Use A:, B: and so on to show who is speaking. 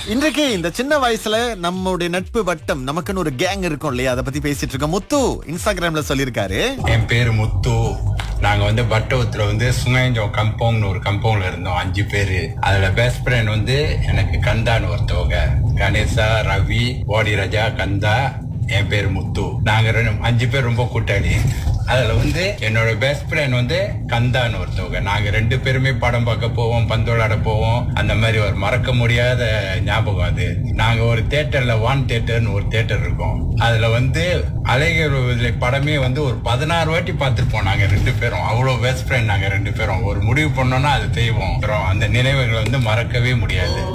A: இன்றைக்கு இந்த சின்ன வயசுல நம்மளுடைய நட்பு வட்டம் நமக்குன்னு ஒரு கேங் இருக்கும் இல்லையா அதை பத்தி பேசிட்டு இருக்கோம் முத்து இன்ஸ்டாகிராம்ல சொல்லியிருக்காரு
B: என் பேர் முத்து நாங்க வந்து பட்டவத்துல வந்து சுங்கஞ்சம் கம்பவுண்ட்னு ஒரு கம்பவுண்ட்ல இருந்தோம் அஞ்சு பேரு அதுல பெஸ்ட் ஃப்ரெண்ட் வந்து எனக்கு கந்தான்னு ஒருத்தவங்க கணேசா ரவி போடி ராஜா கந்தா என் பேர் முத்து நாங்க ரெண்டு அஞ்சு பேர் ரொம்ப கூட்டாளி அதுல வந்து என்னோட பெஸ்ட் ஃப்ரெண்ட் வந்து கந்தான்னு ஒருத்தவங்க நாங்க ரெண்டு பேருமே படம் பார்க்க போவோம் பந்து விளையாட போவோம் அந்த மாதிரி ஒரு மறக்க முடியாத ஞாபகம் அது நாங்க ஒரு தேட்டர்ல வான் தேட்டர்னு ஒரு தேட்டர் இருக்கோம் அதுல வந்து அலைகள் விடுதலை படமே வந்து ஒரு பதினாறு வாட்டி பார்த்திருப்போம் நாங்க ரெண்டு பேரும் அவ்வளவு பெஸ்ட் ஃப்ரெண்ட் நாங்க ரெண்டு பேரும் ஒரு முடிவு பண்ணோம்னா அது செய்வோம் அப்புறம் அந்த நினைவுகளை வந்து மறக்கவே முடியாது